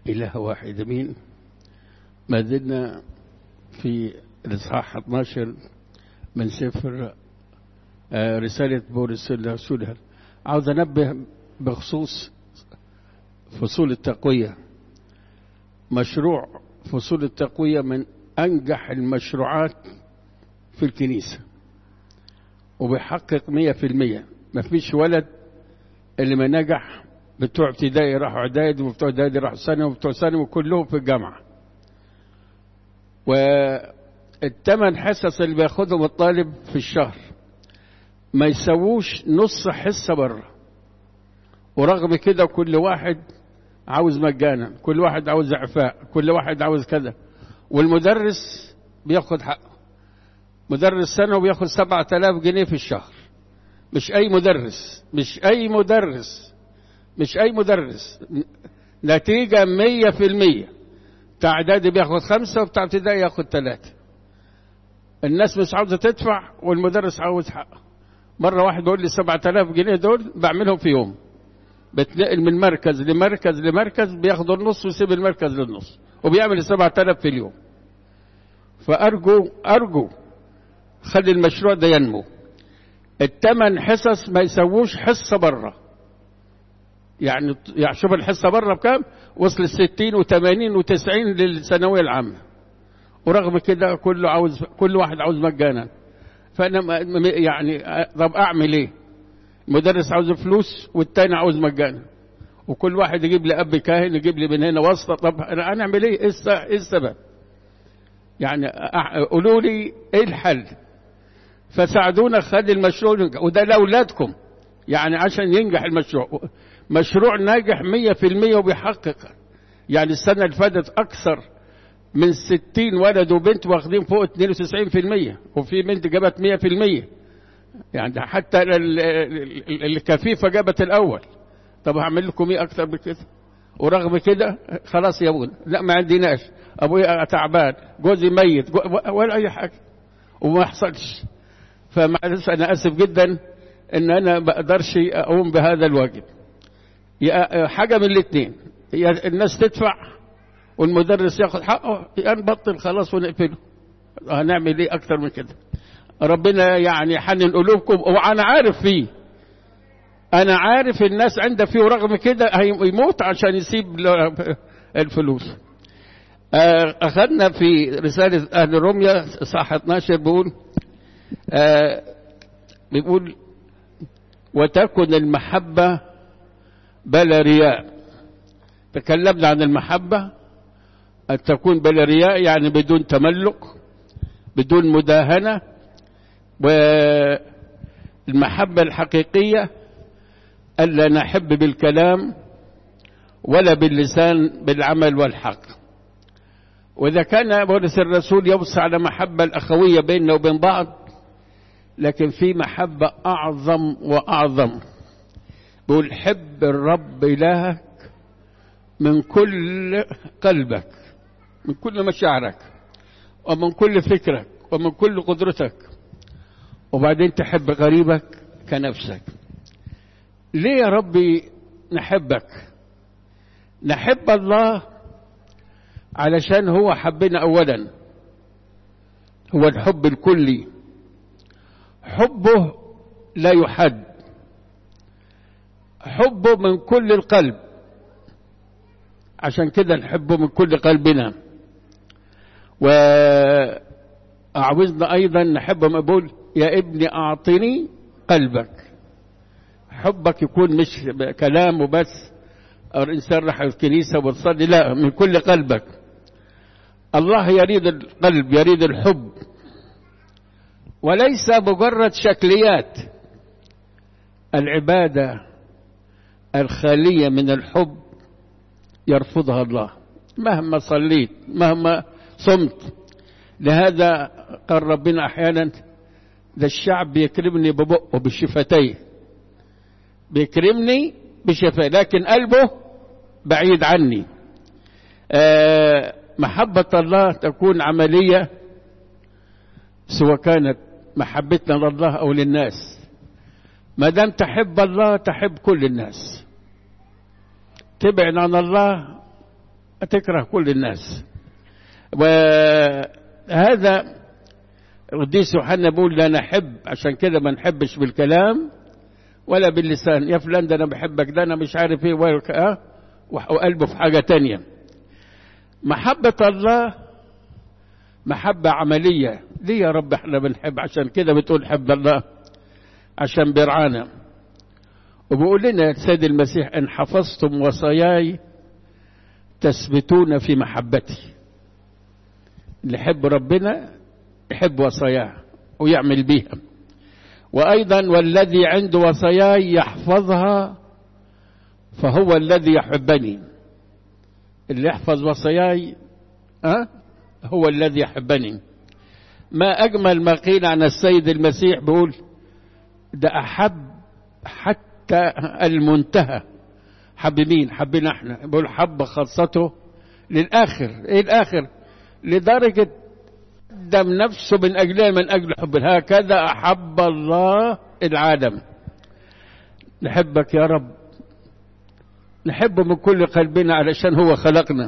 إله واحد أمين ما زلنا في الإصحاح 12 من سفر رسالة بولس الرسول عاوز أنبه بخصوص فصول التقوية مشروع فصول التقوية من أنجح المشروعات في الكنيسة وبيحقق مية في المية ما فيش ولد اللي ما نجح بتوع ابتدائي راحوا اعدادي وبتوع اعدادي راحوا ثانوي وبتوع ثانوي كلهم في الجامعة والثمان حصص اللي بياخدهم الطالب في الشهر ما يسووش نص حصة بره ورغم كده كل واحد عاوز مجانا كل واحد عاوز اعفاء كل واحد عاوز كذا والمدرس بياخد حقه مدرس سنة وبياخد سبعة آلاف جنيه في الشهر مش أي مدرس مش أي مدرس مش أي مدرس نتيجة مية في المية بتاع إعدادي بياخد خمسة وبتاع ابتدائي ياخد ثلاثة الناس مش عاوزة تدفع والمدرس عاوز حقه مرة واحد بيقول لي سبعة آلاف جنيه دول بعملهم في يوم بتنقل من مركز لمركز لمركز بياخد النص ويسيب المركز للنص وبيعمل سبعة آلاف في اليوم فأرجو أرجو خلي المشروع ده ينمو الثمان حصص ما يسووش حصة بره يعني يعني شوف الحصة بره بكام وصل الستين وثمانين وتسعين للثانوية العامة ورغم كده كله عاوز كل واحد عاوز مجانا فأنا يعني طب أعمل إيه المدرس عاوز فلوس والتاني عاوز مجانا وكل واحد يجيب لي أب كاهن يجيب لي من هنا واسطة طب أنا أعمل إيه إيه السبب يعني قولوا لي إيه الحل فساعدونا خلي المشروع وده لأولادكم يعني عشان ينجح المشروع مشروع ناجح مية في المية وبيحقق يعني السنة اللي فاتت أكثر من ستين ولد وبنت واخدين فوق اتنين وتسعين في المية وفي بنت جابت مية في المية يعني حتى الكفيفة جابت الأول طب هعمل لكم ايه أكثر من كده ورغم كده خلاص يا ابونا لا ما عندناش أبويا تعبان جوزي ميت جو ولا أي حاجة وما يحصلش فمعلش أنا آسف جدا إن أنا ما أقدرش أقوم بهذا الواجب حاجة من الاثنين يا الناس تدفع والمدرس ياخد حقه يا نبطل خلاص ونقفله هنعمل ايه اكتر من كده ربنا يعني حنن قلوبكم وانا عارف فيه انا عارف الناس عنده فيه ورغم كده هيموت عشان يسيب الفلوس اخذنا في رسالة اهل روميا صح 12 بيقول بيقول وتكن المحبة بلا رياء تكلمنا عن المحبة أن تكون بلا رياء يعني بدون تملق بدون مداهنة والمحبة الحقيقية ألا نحب بالكلام ولا باللسان بالعمل والحق وإذا كان بولس الرسول يوصي على محبة الأخوية بيننا وبين بعض لكن في محبة أعظم وأعظم بيقول حب الرب إلهك من كل قلبك من كل مشاعرك ومن كل فكرك ومن كل قدرتك وبعدين تحب غريبك كنفسك ليه يا ربي نحبك نحب الله علشان هو حبنا اولا هو الحب الكلي حبه لا يحد حبه من كل القلب عشان كده نحبه من كل قلبنا وأعوزنا أيضا نحبه ما بقول يا ابني أعطني قلبك حبك يكون مش كلام وبس الإنسان راح الكنيسة وتصلي لا من كل قلبك الله يريد القلب يريد الحب وليس مجرد شكليات العبادة الخالية من الحب يرفضها الله مهما صليت مهما صمت لهذا قال ربنا أحيانا ده الشعب بيكرمني ببقه بشفتيه بيكرمني بشفتيه لكن قلبه بعيد عني آه محبة الله تكون عملية سواء كانت محبتنا لله أو للناس ما دام تحب الله تحب كل الناس تبعد عن الله هتكره كل الناس وهذا القديس يوحنا بيقول لا نحب عشان كده ما نحبش بالكلام ولا باللسان يا فلان ده انا بحبك ده انا مش عارف ايه اه وقلبه في حاجه تانية محبه الله محبه عمليه ليه يا رب احنا بنحب عشان كده بتقول حب الله عشان بيرعانا وبيقول لنا السيد المسيح ان حفظتم وصاياي تثبتون في محبتي اللي يحب ربنا يحب وصاياه ويعمل بيها وايضا والذي عنده وصاياي يحفظها فهو الذي يحبني اللي يحفظ وصاياي أه؟ هو الذي يحبني ما اجمل ما قيل عن السيد المسيح بيقول ده احب حتى المنتهى حب مين حبنا احنا بيقول حب خاصته للاخر ايه الاخر لدرجه قدم نفسه من أجلها من أجل حب هكذا أحب الله العالم نحبك يا رب نحبه من كل قلبنا علشان هو خلقنا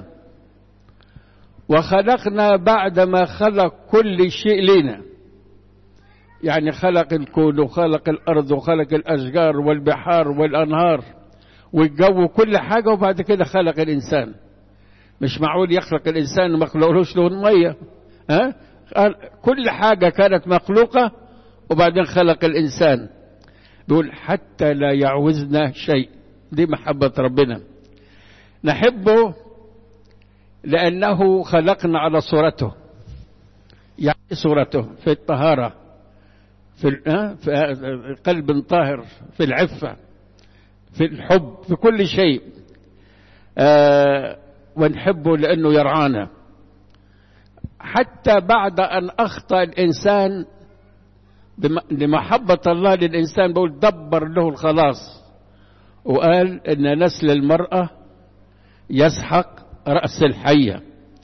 وخلقنا بعدما خلق كل شيء لنا يعني خلق الكون وخلق الأرض وخلق الأشجار والبحار والأنهار والجو وكل حاجة وبعد كده خلق الإنسان مش معقول يخلق الإنسان وما خلقلوش له المية ها كل حاجة كانت مخلوقة وبعدين خلق الإنسان بيقول حتى لا يعوزنا شيء دي محبة ربنا نحبه لأنه خلقنا على صورته يعني صورته في الطهارة في, في قلب طاهر في العفة في الحب في كل شيء آه ونحبه لأنه يرعانا حتى بعد أن أخطأ الإنسان لمحبة الله للإنسان بقول دبر له الخلاص وقال إن نسل المرأة يسحق رأس الحية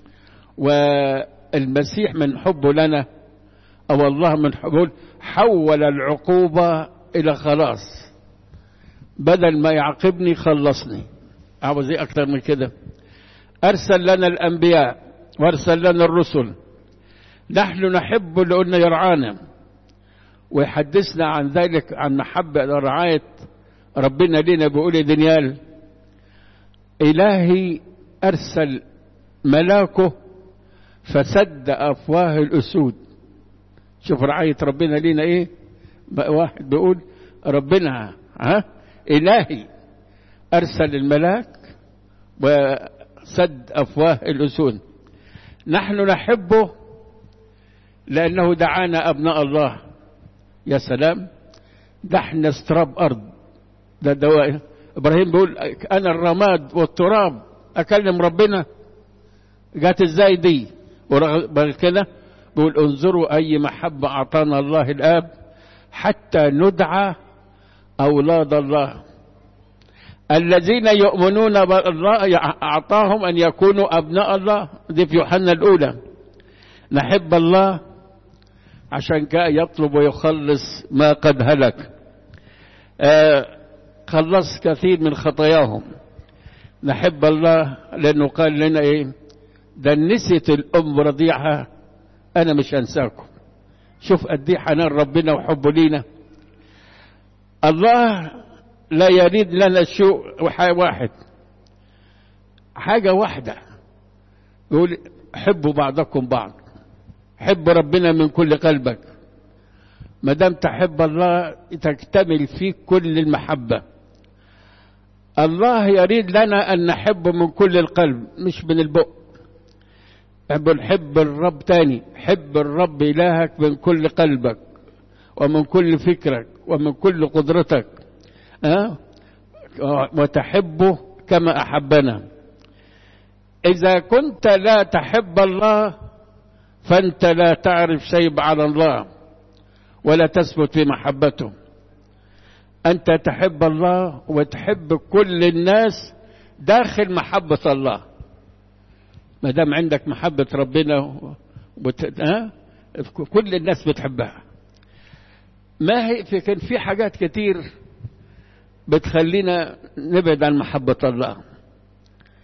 والمسيح من حبه لنا أو الله من حبه حول العقوبة إلى خلاص بدل ما يعاقبني خلصني عاوز ايه أكتر من كده أرسل لنا الأنبياء وارسل لنا الرسل نحن نحب لأن يرعانا ويحدثنا عن ذلك عن محبة رعاية ربنا لنا بيقول دانيال إلهي أرسل ملاكه فسد أفواه الأسود شوف رعاية ربنا لنا إيه واحد بيقول ربنا ها إلهي أرسل الملاك وسد أفواه الأسود نحن نحبه لأنه دعانا أبناء الله يا سلام ده احنا استراب أرض ده دواء إبراهيم بيقول أنا الرماد والتراب أكلم ربنا جات إزاي دي ورغم كده بيقول انظروا أي محبة أعطانا الله الآب حتى ندعى أولاد الله الذين يؤمنون بالله أعطاهم أن يكونوا أبناء الله دي في يوحنا الأولى نحب الله عشان كده يطلب ويخلص ما قد هلك آه خلص كثير من خطاياهم نحب الله لأنه قال لنا إيه ده نسيت الأم رضيعها أنا مش أنساكم شوف قد إيه حنان ربنا وحبه لينا الله لا يريد لنا شيء واحد حاجة واحدة يقول حبوا بعضكم بعض حب ربنا من كل قلبك ما دام تحب الله تكتمل فيك كل المحبة الله يريد لنا أن نحبه من كل القلب مش من البق نحب الرب تاني حب الرب إلهك من كل قلبك ومن كل فكرك ومن كل قدرتك أه؟ وتحبه كما أحبنا إذا كنت لا تحب الله فأنت لا تعرف شيء على الله ولا تثبت في محبته أنت تحب الله وتحب كل الناس داخل محبة الله ما دام عندك محبة ربنا وت... أه؟ كل الناس بتحبها ما هي في كان في حاجات كتير بتخلينا نبعد عن محبة الله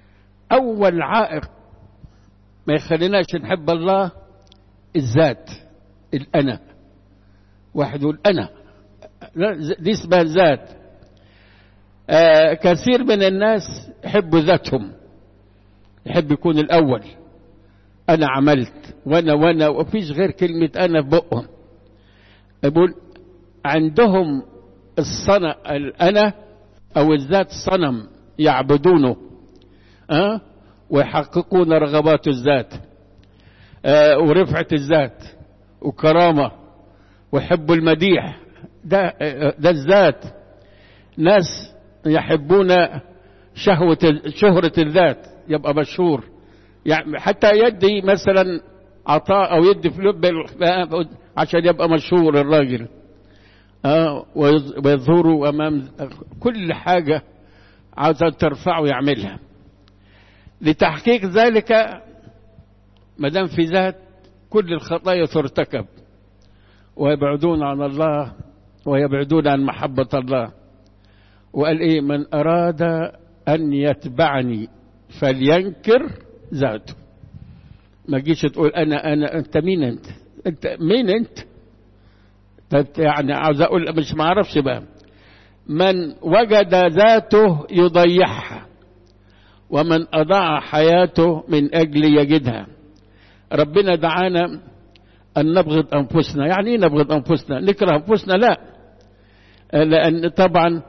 أول عائق ما يخليناش نحب الله الذات الأنا واحد يقول أنا لا دي اسمها الذات آه كثير من الناس يحبوا ذاتهم يحب يكون الأول أنا عملت وأنا وأنا وفيش غير كلمة أنا في بقهم يقول عندهم الصنع الأنا أو الذات صنم يعبدونه أه؟ ويحققون رغبات الذات أه ورفعة الذات وكرامة ويحبوا المديح ده, ده الذات ناس يحبون شهوة شهرة الذات يبقى مشهور يعني حتى يدي مثلا عطاء او يدي فلوس عشان يبقى مشهور الراجل آه ويظهروا امام كل حاجه عاوزه ترفعه يعملها لتحقيق ذلك ما دام في ذات كل الخطايا ترتكب ويبعدون عن الله ويبعدون عن محبه الله وقال ايه من اراد ان يتبعني فلينكر ذاته ما تجيش تقول انا انا انت مين انت انت مين انت يعني عاوز اقول مش ما اعرفش بقى من وجد ذاته يضيعها ومن اضاع حياته من اجل يجدها ربنا دعانا ان نبغض انفسنا يعني ايه نبغض انفسنا نكره انفسنا لا لان طبعا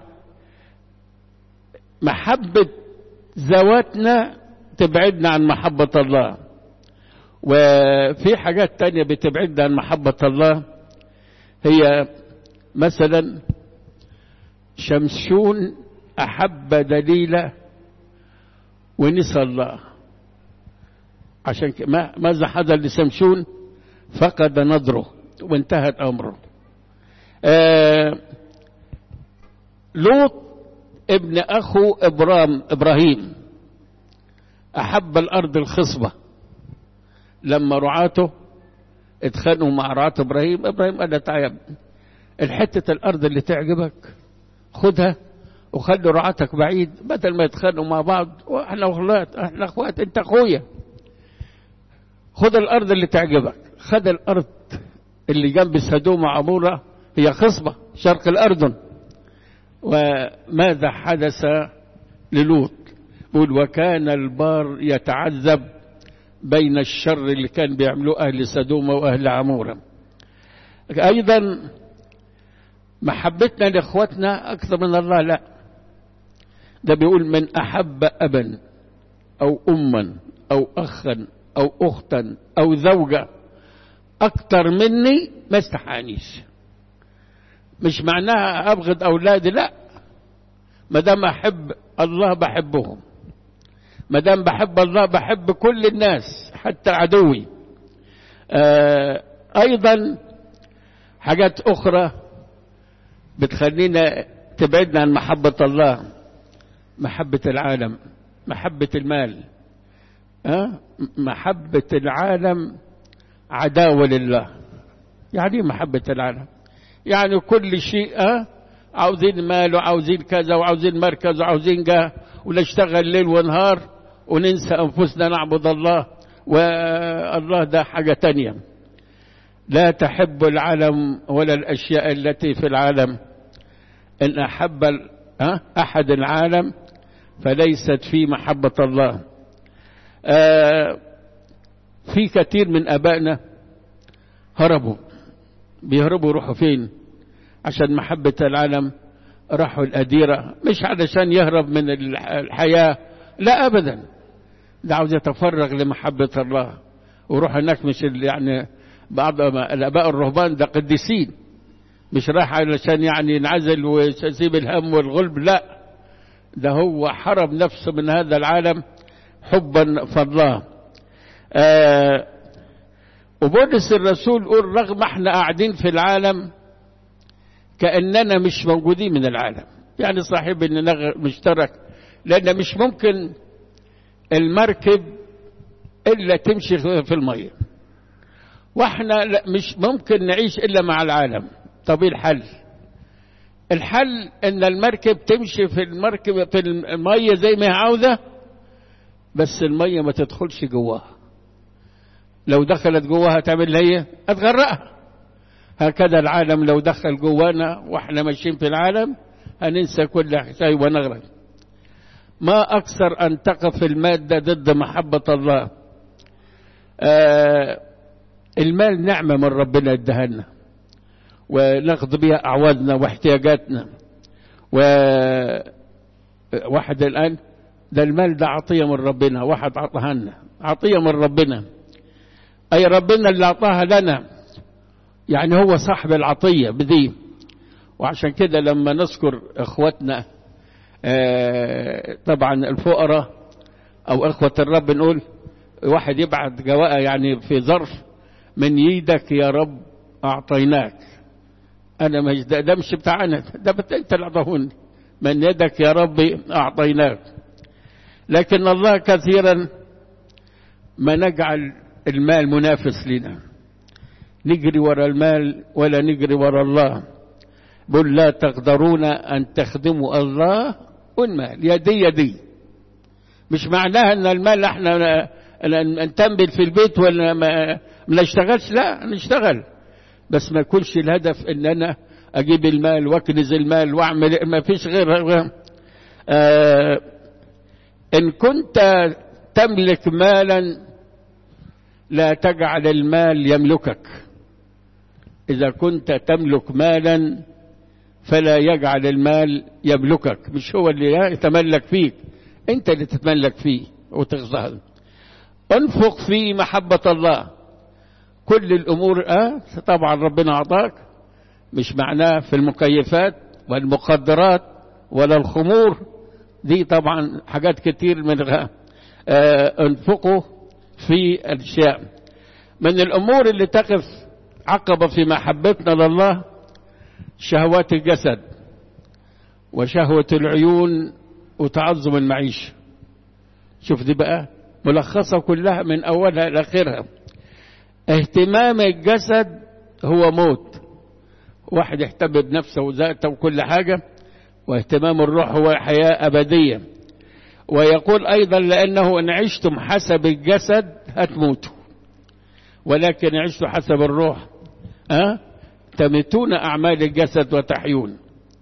محبه ذواتنا تبعدنا عن محبه الله وفي حاجات تانية بتبعدنا عن محبة الله هي مثلا شمشون أحب دليلة ونسى الله عشان ما ماذا حدث لشمشون فقد نظره وانتهت أمره آه لوط ابن أخو إبرام إبراهيم أحب الأرض الخصبة لما رعاته اتخانقوا مع رعاة ابراهيم ابراهيم قال تعالى الحتة الارض اللي تعجبك خدها وخلي رعاتك بعيد بدل ما يتخانقوا مع بعض واحنا اخوات احنا اخوات انت اخويا خد الارض اللي تعجبك خد الارض اللي جنب سدوم وعمورة هي خصبة شرق الاردن وماذا حدث للوط يقول وكان البار يتعذب بين الشر اللي كان بيعملوه أهل سدوم وأهل عمورة أيضا محبتنا لإخوتنا أكثر من الله لا ده بيقول من أحب أبا أو أما أو أخا أو أختا أو زوجة أكثر مني ما استحانيش مش معناها أبغض أولادي لا ما دام أحب الله بحبهم ما دام بحب الله بحب كل الناس حتى عدوي آه ايضا حاجات اخرى بتخلينا تبعدنا عن محبة الله محبة العالم محبة المال أه؟ محبة العالم عداوة لله يعني محبة العالم يعني كل شيء أه؟ عاوزين مال وعاوزين كذا وعاوزين مركز وعاوزين جاه ونشتغل ليل ونهار وننسى أنفسنا نعبد الله والله ده حاجة تانية لا تحب العالم ولا الأشياء التي في العالم إن أحب أحد العالم فليست في محبة الله آه في كثير من أبائنا هربوا بيهربوا يروحوا فين عشان محبة العالم راحوا الأديرة مش علشان يهرب من الحياة لا أبدا ده عاوز يتفرغ لمحبة الله وروح هناك مش يعني بعض الآباء الرهبان ده قديسين مش رايح علشان يعني ينعزل ويسيب الهم والغلب لا ده هو حرم نفسه من هذا العالم حبا في الله آه وبولس الرسول يقول رغم احنا قاعدين في العالم كأننا مش موجودين من العالم يعني صاحب اننا مشترك لأن مش ممكن المركب إلا تمشي في المية واحنا لا مش ممكن نعيش إلا مع العالم طب الحل الحل ان المركب تمشي في المركب في المية زي ما هي عاوزة بس المية ما تدخلش جواها لو دخلت جواها تعمل هي هتغرقها هكذا العالم لو دخل جوانا واحنا ماشيين في العالم هننسى كل شيء ونغرق ما أكثر أن تقف المادة ضد محبة الله آه المال نعمة من ربنا ادهنا وناخذ بها أعوادنا واحتياجاتنا وواحد الآن ده المال ده عطية من ربنا واحد عطاها لنا عطية من ربنا أي ربنا اللي أعطاها لنا يعني هو صاحب العطية بدي وعشان كده لما نذكر إخوتنا آه طبعا الفقراء أو إخوة الرب نقول واحد يبعت جواء يعني في ظرف من يدك يا رب أعطيناك أنا مش ده, ده مش بتاعنا ده أنت اللي أعطاهوني من يدك يا ربي أعطيناك لكن الله كثيرا ما نجعل المال منافس لنا نجري ورا المال ولا نجري ورا الله بل لا تقدرون أن تخدموا الله والمال يدي يدي مش معناها أن المال احنا نتنبل في البيت ولا ما, ما نشتغلش لا نشتغل بس ما يكونش الهدف ان انا اجيب المال واكنز المال واعمل ما فيش غير آه ان كنت تملك مالا لا تجعل المال يملكك اذا كنت تملك مالا فلا يجعل المال يملكك مش هو اللي يتملك فيك انت اللي تتملك فيه وتخزن انفق في محبة الله كل الامور اه طبعا ربنا اعطاك مش معناه في المكيفات والمخدرات ولا الخمور دي طبعا حاجات كتير من آه انفقوا في الاشياء من الامور اللي تقف عقبة في محبتنا لله شهوات الجسد وشهوة العيون وتعظم المعيشة شوف دي بقى ملخصة كلها من أولها إلى آخرها اهتمام الجسد هو موت واحد يهتم بنفسه وذاته وكل حاجة واهتمام الروح هو حياة أبدية ويقول أيضا لأنه إن عشتم حسب الجسد هتموتوا ولكن عشتوا حسب الروح أه؟ تمتون أعمال الجسد وتحيون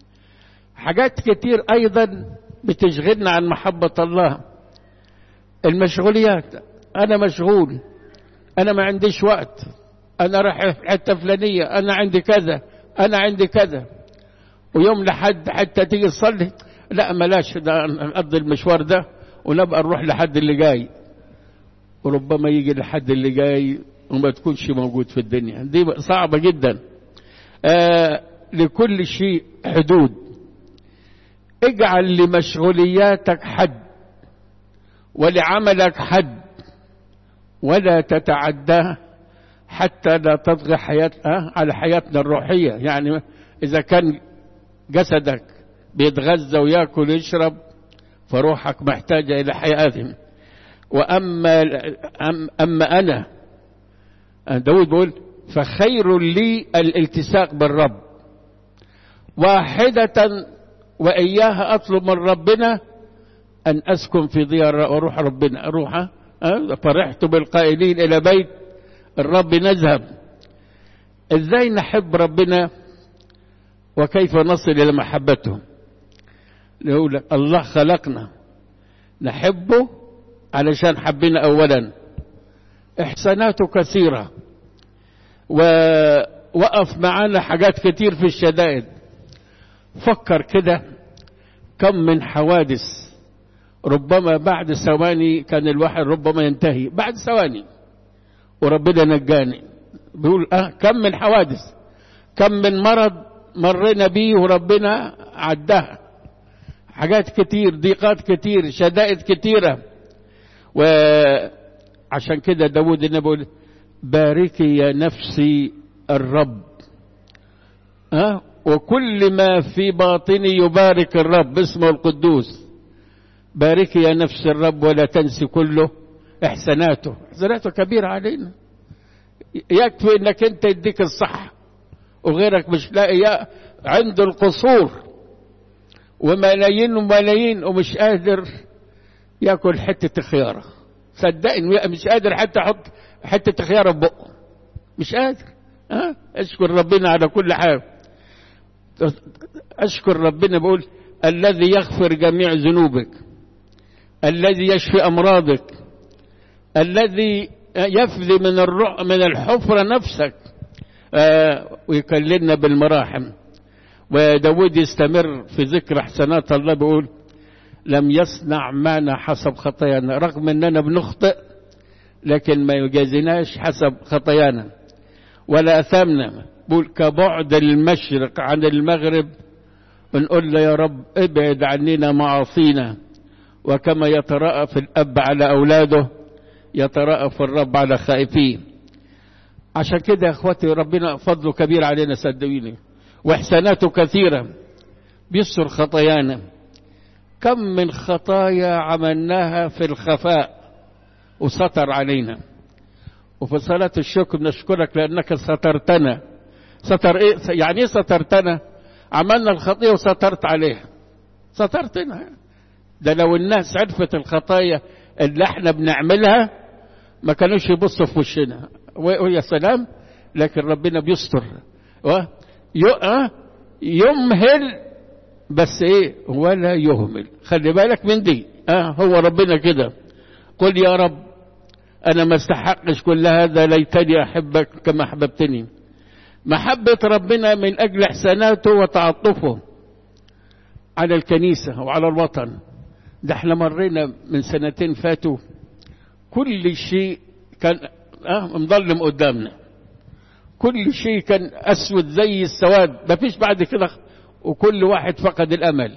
حاجات كتير أيضا بتشغلنا عن محبة الله المشغوليات أنا مشغول أنا ما عنديش وقت أنا رايح حتة فلانية أنا عندي كذا أنا عندي كذا ويوم لحد حتى تيجي تصلي لا ملاش ده نقضي المشوار ده ونبقى نروح لحد اللي جاي وربما يجي لحد اللي جاي وما تكونش موجود في الدنيا دي صعبة جدا آه لكل شيء حدود اجعل لمشغولياتك حد ولعملك حد ولا تتعداه حتى لا تطغى حياة أه؟ على حياتنا الروحية يعني إذا كان جسدك بيتغذى وياكل ويشرب فروحك محتاجة إلى حياة وأما أما أنا داود بيقول فخير لي الالتصاق بالرب واحدة وإياها أطلب من ربنا أن أسكن في ديار وروح ربنا أروح أه؟ فرحت بالقائلين إلى بيت الرب نذهب إزاي نحب ربنا وكيف نصل إلى محبته يقول الله خلقنا نحبه علشان حبنا أولا إحساناته كثيرة ووقف معانا حاجات كتير في الشدائد فكر كده كم من حوادث ربما بعد ثواني كان الواحد ربما ينتهي بعد ثواني وربنا نجاني بيقول اه كم من حوادث كم من مرض مرينا بيه وربنا عداها حاجات كتير ضيقات كتير شدائد كتيرة وعشان كده داود النبي بيقول باركي يا نفسي الرب أه؟ وكل ما في باطني يبارك الرب اسمه القدوس باركي يا نفس الرب ولا تنسي كله احساناته احساناته كبيرة علينا يكفي انك انت يديك الصح وغيرك مش لاقي عنده القصور وملايين وملايين ومش قادر ياكل حتة خيارة صدقني مش قادر حتى احط حتة خيارة في بقه مش قادر ها اشكر ربنا على كل حال اشكر ربنا بقول الذي يغفر جميع ذنوبك الذي يشفي امراضك الذي يفدي من الرع من الحفرة نفسك آه ويكللنا بالمراحم وداود يستمر في ذكر حسنات الله بيقول لم يصنع معنا حسب خطايانا رغم اننا بنخطئ لكن ما يجازيناش حسب خطايانا ولا اثامنا بقول كبعد المشرق عن المغرب بنقول له يا رب ابعد عننا معاصينا وكما يترأف الاب على اولاده يترأف الرب على خائفين عشان كده يا اخواتي ربنا فضله كبير علينا صدقوني واحساناته كثيره بيستر خطايانا كم من خطايا عملناها في الخفاء وستر علينا وفي صلاة الشكر نشكرك لأنك سترتنا ستر إيه؟ يعني إيه سترتنا عملنا الخطية وسترت عليها سترتنا ده لو الناس عرفت الخطايا اللي احنا بنعملها ما كانوش يبصوا في وشنا ويا سلام لكن ربنا بيستر يمهل بس ايه ولا يهمل خلي بالك من دي اه هو ربنا كده قل يا رب انا ما استحقش كل هذا ليتني احبك كما احببتني محبة ربنا من اجل احساناته وتعاطفه على الكنيسة وعلى الوطن ده احنا مرينا من سنتين فاتوا كل شيء كان اه مظلم قدامنا كل شيء كان اسود زي السواد مفيش بعد كده وكل واحد فقد الامل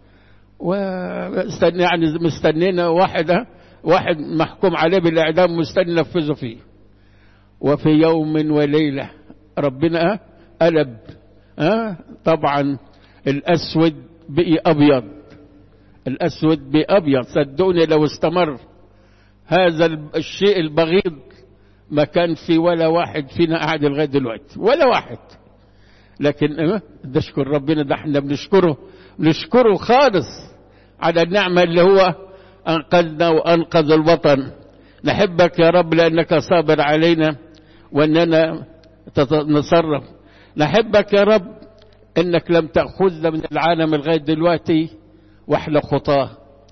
ومستني يعني مستنينا واحد واحد محكوم عليه بالاعدام مستني ينفذه فيه وفي يوم وليله ربنا قلب أه؟ طبعا الاسود بقي ابيض الاسود بقي ابيض صدقوني لو استمر هذا الشيء البغيض ما كان في ولا واحد فينا قاعد لغايه دلوقتي ولا واحد لكن نشكر ربنا ده احنا بنشكره بنشكره خالص على النعمة اللي هو أنقذنا وأنقذ الوطن نحبك يا رب لأنك صابر علينا وأننا نتصرف نحبك يا رب أنك لم تأخذنا من العالم لغاية دلوقتي وإحنا خطاه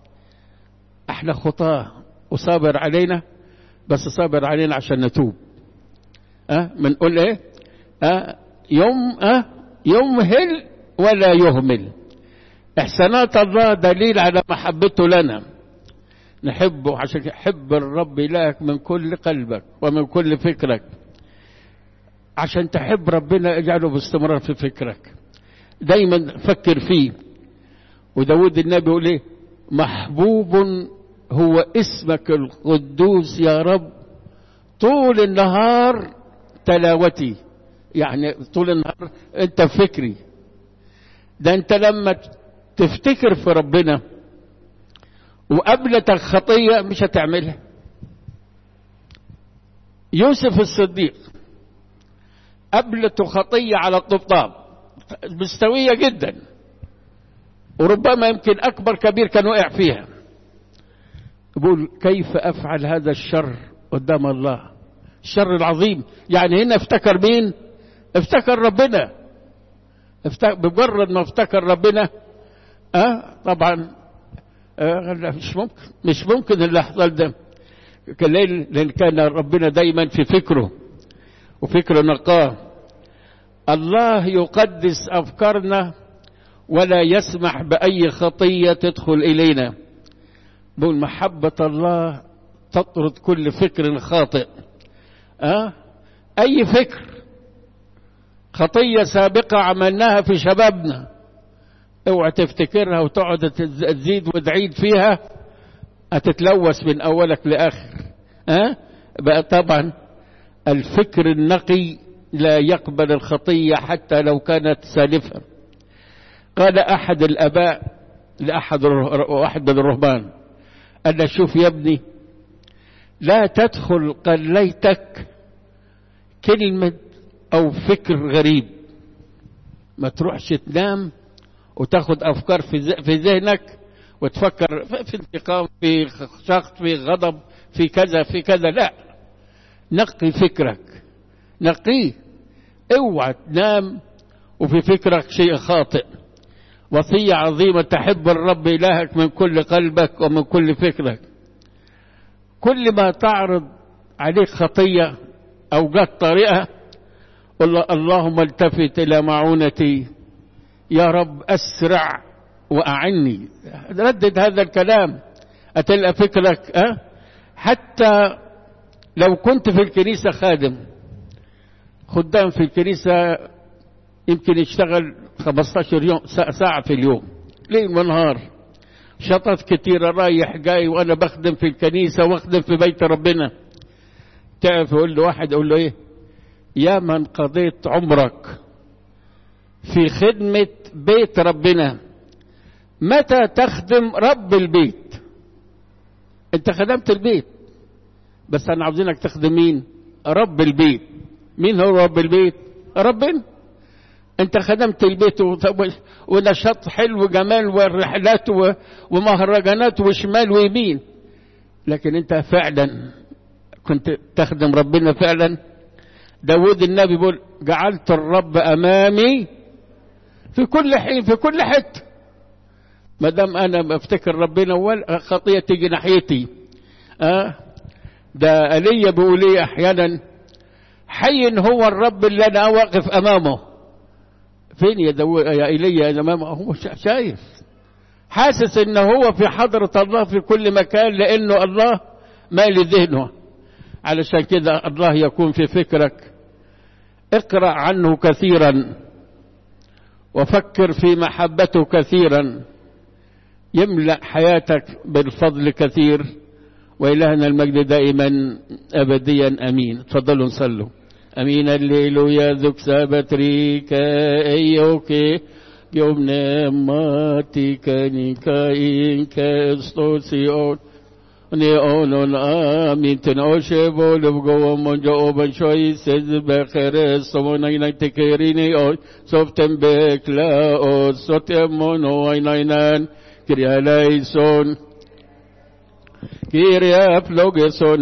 إحنا خطاه وصابر علينا بس صابر علينا عشان نتوب أه بنقول إيه أه يوم أه يمهل ولا يهمل إحسانات الله دليل على محبته لنا نحبه عشان حب الرب إلهك من كل قلبك ومن كل فكرك عشان تحب ربنا اجعله باستمرار في فكرك دايما فكر فيه وداود النبي يقول ايه محبوب هو اسمك القدوس يا رب طول النهار تلاوتي يعني طول النهار انت فكري ده انت لما تفتكر في ربنا وقابلتك خطية مش هتعملها يوسف الصديق قابلته خطية على الطبطاب مستوية جدا وربما يمكن أكبر كبير كان وقع فيها يقول كيف أفعل هذا الشر قدام الله الشر العظيم يعني هنا افتكر مين افتكر ربنا افتكر بمجرد ما افتكر ربنا اه طبعا آه مش ممكن مش ممكن اللي حصل ده لان كان ربنا دايما في فكره وفكره نقاه الله يقدس افكارنا ولا يسمح باي خطيه تدخل الينا بقول محبه الله تطرد كل فكر خاطئ أه؟ اي فكر خطيه سابقه عملناها في شبابنا اوعى تفتكرها وتقعد تزيد وتعيد فيها هتتلوث من اولك لاخر أه؟ بقى طبعا الفكر النقي لا يقبل الخطيه حتى لو كانت سالفه قال احد الاباء لاحد واحد من الرهبان قال له شوف يا ابني لا تدخل قليتك كلمة أو فكر غريب ما تروحش تنام وتاخد أفكار في في ذهنك وتفكر في انتقام في شخص في غضب في كذا في كذا لا نقي فكرك نقيه اوعى تنام وفي فكرك شيء خاطئ وصية عظيمة تحب الرب إلهك من كل قلبك ومن كل فكرك كل ما تعرض عليك خطية أو جت طريقة قل اللهم التفت إلى معونتي يا رب أسرع وأعني ردد هذا الكلام أتلقى فكرك أه؟ حتى لو كنت في الكنيسة خادم خدام في الكنيسة يمكن يشتغل 15 يوم ساعة في اليوم ليل ونهار شطط كتيرة رايح جاي وأنا بخدم في الكنيسة واخدم في بيت ربنا تعرف يقول له واحد يقول له إيه يا من قضيت عمرك في خدمة بيت ربنا متى تخدم رب البيت انت خدمت البيت بس انا عاوزينك تخدم مين رب البيت مين هو رب البيت ربنا انت خدمت البيت ونشاط حلو جمال والرحلات ومهرجانات وشمال ويمين لكن انت فعلا كنت تخدم ربنا فعلا داود النبي بيقول جعلت الرب امامي في كل حين في كل حته ما دام انا بفتكر ربنا ولا خطيه تيجي ناحيتي اه ده ايليا بيقول ايه احيانا حي هو الرب اللي انا واقف امامه فين يا دو... يا ايليا امامه هو شايف حاسس ان هو في حضره الله في كل مكان لانه الله مالي ذهنه علشان كده الله يكون في فكرك اقرا عنه كثيرا وفكر في محبته كثيرا يملا حياتك بالفضل كثير والهنا المجد دائما ابديا امين تفضلوا نصلوا امين الليلويا ذوك سابتريكا ايوكي يوم نماتك نيكاين كاستوسيون نيونون آمين تنوشي بولو بقوة من جوابا شوي سيد بخير سمونين تكيريني أو سوفتن بك لا أو سوتمون وينينان كريا ليسون كيريا فلوغسون